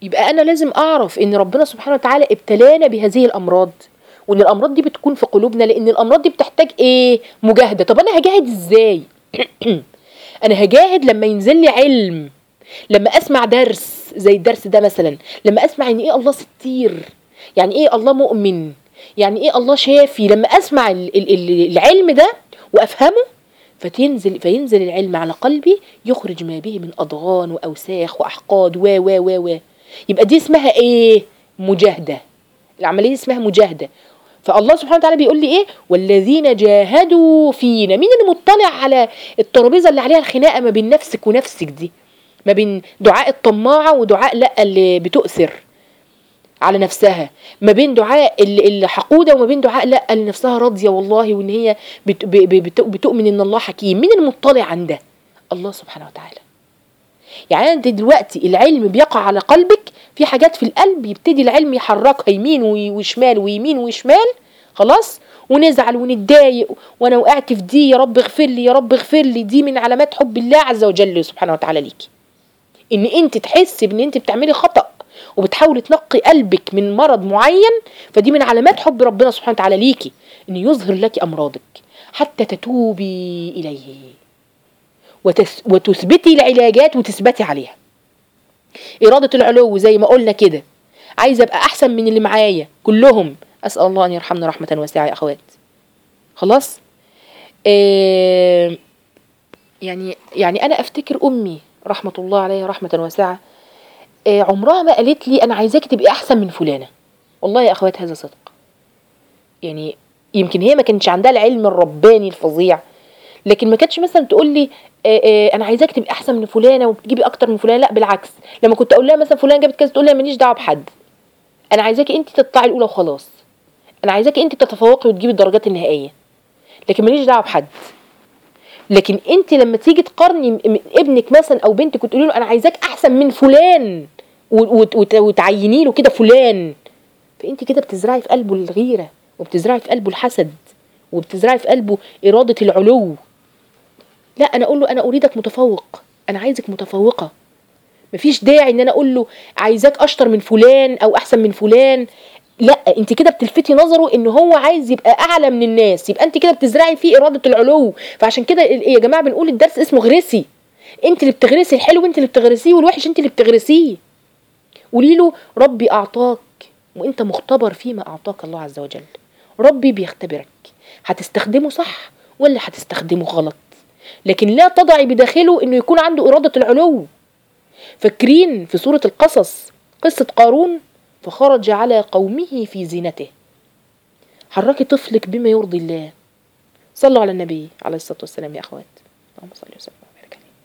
يبقى انا لازم اعرف ان ربنا سبحانه وتعالى ابتلانا بهذه الامراض وان الامراض دي بتكون في قلوبنا لان الامراض دي بتحتاج ايه مجاهده طب انا هجاهد ازاي انا هجاهد لما ينزل لي علم لما اسمع درس زي الدرس ده مثلا لما اسمع ان ايه الله ستير يعني ايه الله مؤمن يعني ايه الله شافي لما اسمع ال- ال- ال- العلم ده وافهمه فتنزل فينزل العلم على قلبي يخرج ما به من اضغان واوساخ واحقاد و و و و يبقى دي اسمها ايه مجاهده العمليه دي اسمها مجاهده فالله سبحانه وتعالى بيقول لي ايه والذين جاهدوا فينا مين اللي مطلع على الترابيزه اللي عليها الخناقه ما بين نفسك ونفسك دي ما بين دعاء الطماعه ودعاء لا اللي بتؤثر على نفسها ما بين دعاء ال- الحقوده وما بين دعاء لا اللي نفسها راضيه والله وان هي بت- ب- ب- بت- بتؤمن ان الله حكيم مين المطلع عن ده الله سبحانه وتعالى يعني انت دلوقتي العلم بيقع على قلبك في حاجات في القلب يبتدي العلم يحركها يمين وي- وشمال ويمين وشمال خلاص ونزعل ونتضايق وانا وقعت في دي يا رب اغفر لي يا رب اغفر لي دي من علامات حب الله عز وجل سبحانه وتعالى ليكي ان انت تحسي بان انت بتعملي خطأ وبتحاولي تنقي قلبك من مرض معين فدي من علامات حب ربنا سبحانه وتعالى ليكي ان يظهر لك امراضك حتى تتوبي اليه وتس وتثبتي العلاجات وتثبتي عليها إرادة العلو زي ما قلنا كده عايزة أبقى أحسن من اللي معايا كلهم أسأل الله أن يرحمنا رحمة واسعة يا أخوات خلاص آه يعني يعني أنا أفتكر أمي رحمة الله عليها رحمة واسعة آه عمرها ما قالت لي أنا عايزاك تبقي أحسن من فلانة والله يا أخوات هذا صدق يعني يمكن هي ما كانش عندها العلم الرباني الفظيع لكن ما كانتش مثلا تقول لي آه آه انا عايزاك تبقي احسن من فلانه وتجيبي اكتر من فلانه لا بالعكس لما كنت اقول لها مثلا فلان جابت كذا تقول لي ماليش دعوه بحد انا عايزاكي انت تطلعي الاولى وخلاص انا عايزاكي انت تتفوقي وتجيبي الدرجات النهائيه لكن ماليش دعوه بحد لكن انت لما تيجي تقارني م- م- ابنك مثلا او بنتك وتقولي له انا عايزاك احسن من فلان و- وت- وت- وتعيني له كده فلان فانت كده بتزرعي في قلبه الغيره وبتزرعي في قلبه الحسد وبتزرعي في قلبه اراده العلو لا انا اقول له انا اريدك متفوق انا عايزك متفوقه مفيش داعي ان انا اقول له عايزاك اشطر من فلان او احسن من فلان لا انت كده بتلفتي نظره ان هو عايز يبقى اعلى من الناس يبقى انت كده بتزرعي فيه اراده العلو فعشان كده ال- يا جماعه بنقول الدرس اسمه غرسي انت اللي بتغرسي الحلو انت اللي بتغرسيه والوحش انت اللي بتغرسيه قولي له ربي اعطاك وانت مختبر فيما اعطاك الله عز وجل ربي بيختبرك هتستخدمه صح ولا هتستخدمه غلط لكن لا تضعي بداخله انه يكون عنده اراده العلو فاكرين في سوره القصص قصه قارون فخرج على قومه في زينته حركي طفلك بما يرضي الله صلوا على النبي عليه الصلاه والسلام يا اخوات اللهم صل وسلم وبارك عليه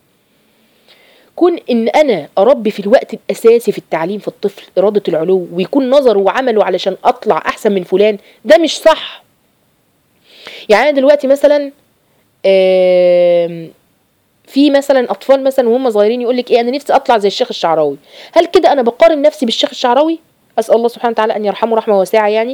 كون ان انا اربي في الوقت الاساسي في التعليم في الطفل اراده العلو ويكون نظره وعمله علشان اطلع احسن من فلان ده مش صح يعني انا دلوقتي مثلا آم، في مثلا اطفال مثلا وهم صغيرين يقول لك ايه انا نفسي اطلع زي الشيخ الشعراوي هل كده انا بقارن نفسي بالشيخ الشعراوي اسال الله سبحانه وتعالى ان يرحمه رحمه واسعه يعني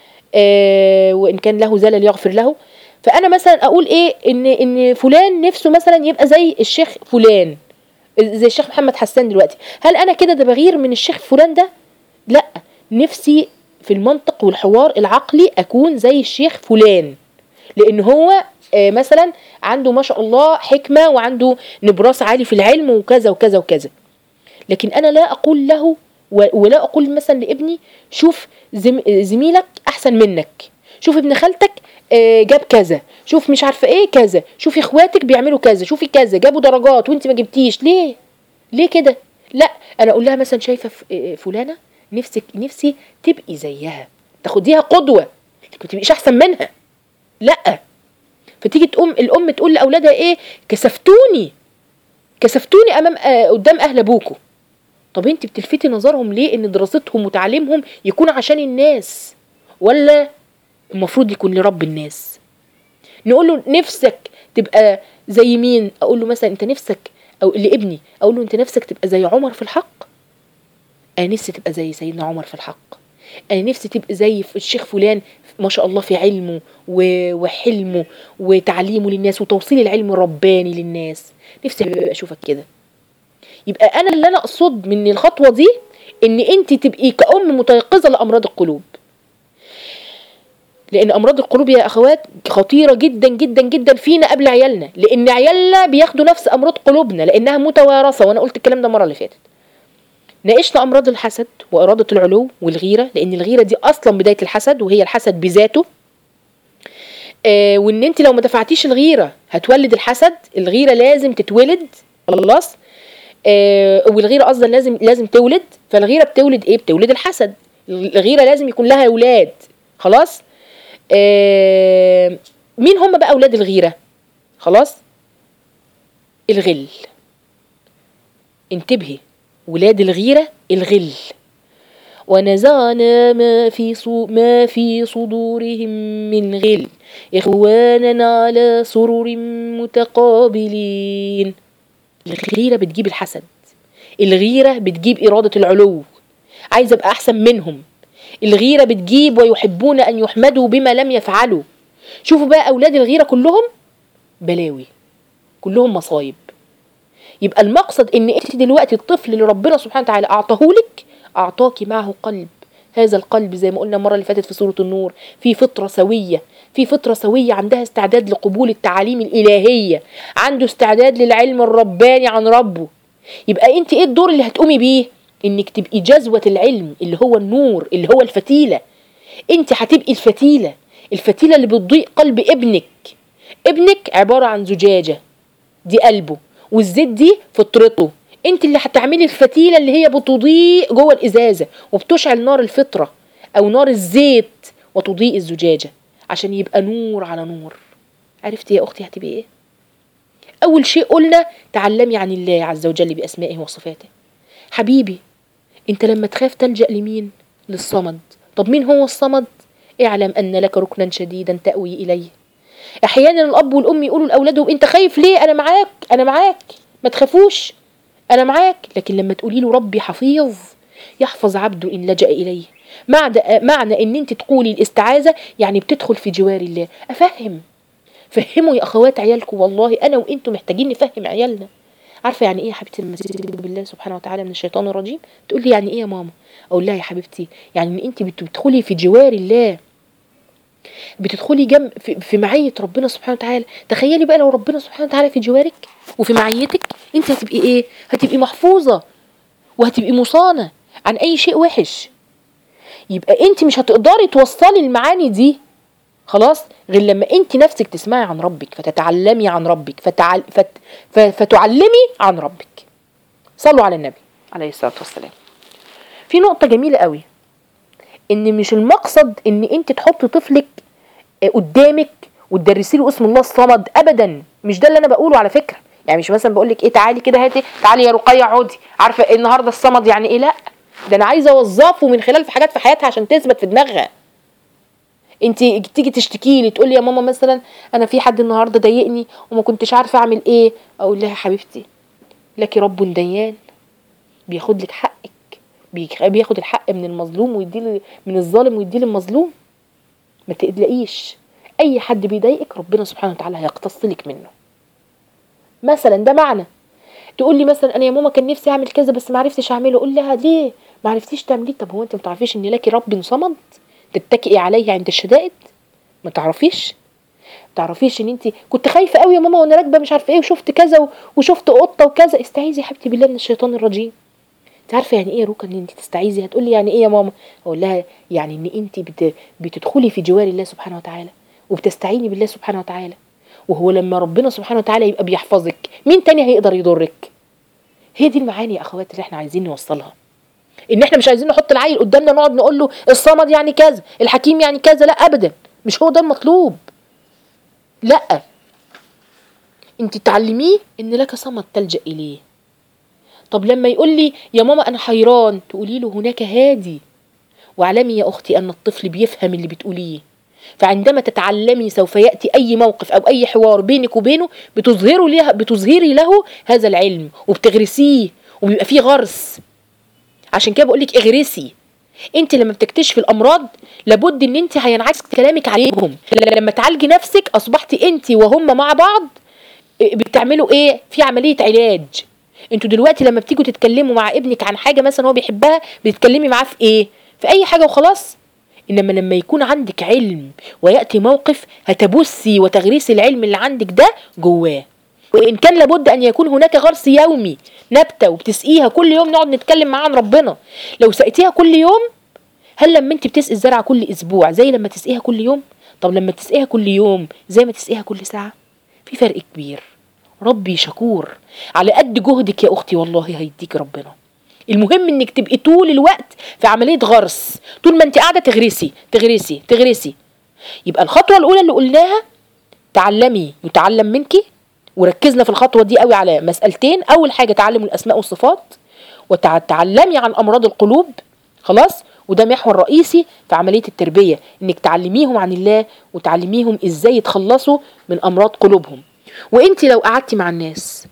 آه وان كان له زلل يغفر له فانا مثلا اقول ايه ان ان فلان نفسه مثلا يبقى زي الشيخ فلان زي الشيخ محمد حسان دلوقتي هل انا كده ده بغير من الشيخ فلان ده لا نفسي في المنطق والحوار العقلي اكون زي الشيخ فلان لان هو آه، مثلا عنده ما شاء الله حكمه وعنده نبراس عالي في العلم وكذا وكذا وكذا لكن انا لا اقول له و- ولا اقول مثلا لابني شوف زم- زميلك احسن منك شوف ابن خالتك آه، جاب كذا شوف مش عارفه ايه كذا شوفي اخواتك بيعملوا كذا شوفي كذا جابوا درجات وانت ما جبتيش ليه ليه كده لا انا اقول لها مثلا شايفه ف- آه، فلانه نفسك نفسي تبقي زيها تاخديها قدوه لكن ما تبقيش احسن منها لا فتيجي تقوم الام تقول لاولادها ايه كسفتوني كسفتوني امام آه قدام اهل ابوكوا طب انت بتلفتي نظرهم ليه ان دراستهم وتعليمهم يكون عشان الناس ولا المفروض يكون لرب الناس نقول له نفسك تبقى زي مين اقول له مثلا انت نفسك او لابني اقول له انت نفسك تبقى زي عمر في الحق انا نفسي تبقى زي سيدنا عمر في الحق انا نفسي تبقى زي الشيخ فلان ما شاء الله في علمه و- وحلمه وتعليمه للناس وتوصيل العلم الرباني للناس نفسي ابقى اشوفك كده يبقى انا اللي انا اقصد من الخطوه دي ان انت تبقي كأم متيقظة لأمراض القلوب لان امراض القلوب يا اخوات خطيره جدا جدا جدا فينا قبل عيالنا لان عيالنا بياخدوا نفس امراض قلوبنا لانها متوارثه وانا قلت الكلام ده المره اللي فاتت ناقشنا امراض الحسد واراده العلو والغيره لان الغيره دي اصلا بدايه الحسد وهي الحسد بذاته آه وان انت لو ما دفعتيش الغيره هتولد الحسد الغيره لازم تتولد خلاص آه والغيره قصدا لازم لازم تولد فالغيره بتولد ايه بتولد الحسد الغيره لازم يكون لها اولاد خلاص آه مين هم بقى اولاد الغيره خلاص الغل انتبهي ولاد الغيره الغل ونزعنا ما في صو ما في صدورهم من غل إخوانا على سرر متقابلين الغيرة بتجيب الحسد الغيرة بتجيب إرادة العلو عايزة أبقى أحسن منهم الغيرة بتجيب ويحبون أن يحمدوا بما لم يفعلوا شوفوا بقى أولاد الغيرة كلهم بلاوي كلهم مصايب يبقى المقصد ان انت دلوقتي الطفل اللي ربنا سبحانه وتعالى اعطاهولك اعطاكي معه قلب هذا القلب زي ما قلنا المره اللي فاتت في سوره النور في فطره سويه في فطره سويه عندها استعداد لقبول التعاليم الالهيه عنده استعداد للعلم الرباني عن ربه يبقى انت ايه الدور اللي هتقومي بيه انك تبقي جذوه العلم اللي هو النور اللي هو الفتيله انت هتبقي الفتيله الفتيله اللي بتضيء قلب ابنك ابنك عباره عن زجاجه دي قلبه والزيت دي فطرته انت اللي هتعملي الفتيله اللي هي بتضيء جوه الازازه وبتشعل نار الفطره او نار الزيت وتضيء الزجاجه عشان يبقى نور على نور عرفتي يا اختي هتبقي ايه اول شيء قلنا تعلمي عن الله عز وجل باسمائه وصفاته حبيبي انت لما تخاف تلجا لمين للصمد طب مين هو الصمد اعلم ان لك ركنا شديدا تاوي اليه احيانا الاب والام يقولوا لاولادهم انت خايف ليه انا معاك انا معاك ما تخافوش انا معاك لكن لما تقولي له ربي حفيظ يحفظ عبده ان لجا اليه معنى معنى ان انت تقولي الاستعاذه يعني بتدخل في جوار الله افهم فهموا يا اخوات عيالكم والله انا وانتم محتاجين نفهم عيالنا عارفه يعني ايه يا حبيبتي لما بالله سبحانه وتعالى من الشيطان الرجيم تقول لي يعني ايه يا ماما اقول لها يا حبيبتي يعني ان انت بتدخلي في جوار الله بتدخلي جنب في, في معيه ربنا سبحانه وتعالى تخيلي بقى لو ربنا سبحانه وتعالى في جوارك وفي معيتك انت هتبقي ايه هتبقي محفوظه وهتبقي مصانه عن اي شيء وحش يبقى انت مش هتقدري توصلي المعاني دي خلاص غير لما انت نفسك تسمعي عن ربك فتتعلمي عن ربك فتعل فت فتعلمي عن ربك صلوا على النبي عليه الصلاه والسلام في نقطه جميله قوي ان مش المقصد ان انت تحطي طفلك قدامك وتدرسي له اسم الله الصمد ابدا مش ده اللي انا بقوله على فكره يعني مش مثلا بقول لك ايه تعالي كده هاتي تعالي يا رقيه اقعدي عارفه إيه النهارده الصمد يعني ايه لا ده انا عايزه اوظفه من خلال في حاجات في حياتها عشان تثبت في دماغها انت تيجي تشتكي لي تقول لي يا ماما مثلا انا في حد النهارده ضايقني وما كنتش عارفه اعمل ايه اقول لها حبيبتي لك رب ديان بياخد لك حقك بياخد الحق من المظلوم ويديه من الظالم ويديه للمظلوم ما تقلقيش اي حد بيضايقك ربنا سبحانه وتعالى هيقتص لك منه مثلا ده معنى تقول لي مثلا انا يا ماما كان نفسي اعمل كذا بس ما عرفتش اعمله اقول لها ليه ما عرفتيش تعمليه طب هو انت ما تعرفيش ان لك رب صمد تتكئي عليه عند الشدائد ما تعرفيش ما تعرفيش ان انت كنت خايفه قوي يا ماما وانا راكبه مش عارفه ايه وشفت كذا وشفت قطه وكذا استعيذي يا حبيبتي بالله من الشيطان الرجيم انت عارفه يعني ايه يا روكا ان انت تستعيذي هتقول لي يعني ايه يا ماما اقول لها يعني ان انت بت... بتدخلي في جوار الله سبحانه وتعالى وبتستعيني بالله سبحانه وتعالى وهو لما ربنا سبحانه وتعالى يبقى بيحفظك مين تاني هيقدر يضرك هي دي المعاني يا اخوات اللي احنا عايزين نوصلها ان احنا مش عايزين نحط العيل قدامنا نقعد نقول له الصمد يعني كذا الحكيم يعني كذا لا ابدا مش هو ده المطلوب لا انت تعلميه ان لك صمد تلجا اليه طب لما يقول لي يا ماما انا حيران تقولي له هناك هادي واعلمي يا اختي ان الطفل بيفهم اللي بتقوليه فعندما تتعلمي سوف ياتي اي موقف او اي حوار بينك وبينه بتظهري له بتظهري له هذا العلم وبتغرسيه وبيبقى فيه غرس عشان كده بقول لك اغرسي انت لما بتكتشفي الامراض لابد ان انت هينعكس كلامك عليهم لما تعالجي نفسك اصبحتي انت وهم مع بعض بتعملوا ايه في عمليه علاج انتوا دلوقتي لما بتيجوا تتكلموا مع ابنك عن حاجه مثلا هو بيحبها بتتكلمي معاه في ايه في اي حاجه وخلاص انما لما يكون عندك علم وياتي موقف هتبثي وتغريسي العلم اللي عندك ده جواه وان كان لابد ان يكون هناك غرس يومي نبته وبتسقيها كل يوم نقعد نتكلم معاه عن ربنا لو سقيتيها كل يوم هل لما انت بتسقي الزرعه كل اسبوع زي لما تسقيها كل يوم طب لما تسقيها كل يوم زي ما تسقيها كل ساعه في فرق كبير ربي شكور على قد جهدك يا اختي والله هيديك ربنا المهم انك تبقي طول الوقت في عمليه غرس طول ما انت قاعده تغرسي تغرسي تغرسي يبقى الخطوه الاولى اللي قلناها تعلمي يتعلم منك وركزنا في الخطوه دي قوي على مسالتين اول حاجه تعلم الاسماء والصفات وتعلمي عن امراض القلوب خلاص وده محور رئيسي في عمليه التربيه انك تعلميهم عن الله وتعلميهم ازاي يتخلصوا من امراض قلوبهم وانت لو قعدتي مع الناس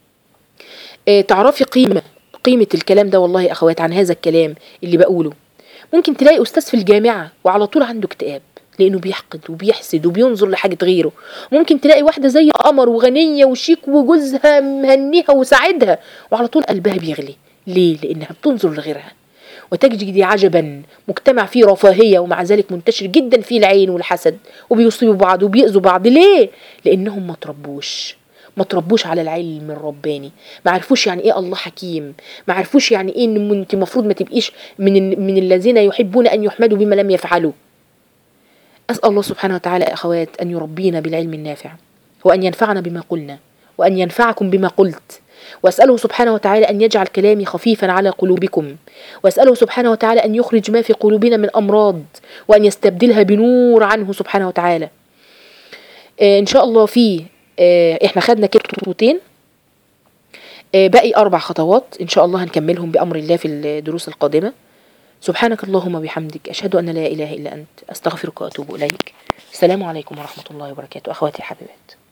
اه تعرفي قيمه قيمه الكلام ده والله يا اخوات عن هذا الكلام اللي بقوله ممكن تلاقي استاذ في الجامعه وعلى طول عنده اكتئاب لانه بيحقد وبيحسد وبينظر لحاجه غيره ممكن تلاقي واحده زي قمر وغنيه وشيك وجوزها مهنيها وساعدها وعلى طول قلبها بيغلي ليه لانها بتنظر لغيرها وتجدي عجبا مجتمع فيه رفاهيه ومع ذلك منتشر جدا فيه العين والحسد وبيصيبوا بعض وبيأذوا بعض ليه لانهم ما تربوش ما تربوش على العلم الرباني ما عرفوش يعني ايه الله حكيم ما عرفوش يعني ايه ان انت المفروض ما تبقيش من من الذين يحبون ان يحمدوا بما لم يفعلوا أسأل الله سبحانه وتعالى أخوات أن يربينا بالعلم النافع وأن ينفعنا بما قلنا وأن ينفعكم بما قلت وأسأله سبحانه وتعالى أن يجعل كلامي خفيفا على قلوبكم وأسأله سبحانه وتعالى أن يخرج ما في قلوبنا من أمراض وأن يستبدلها بنور عنه سبحانه وتعالى آه إن شاء الله في آه إحنا خدنا كده خطوتين آه باقي أربع خطوات إن شاء الله هنكملهم بأمر الله في الدروس القادمة سبحانك اللهم وبحمدك أشهد أن لا إله إلا أنت أستغفرك وأتوب إليك السلام عليكم ورحمة الله وبركاته أخواتي الحبيبات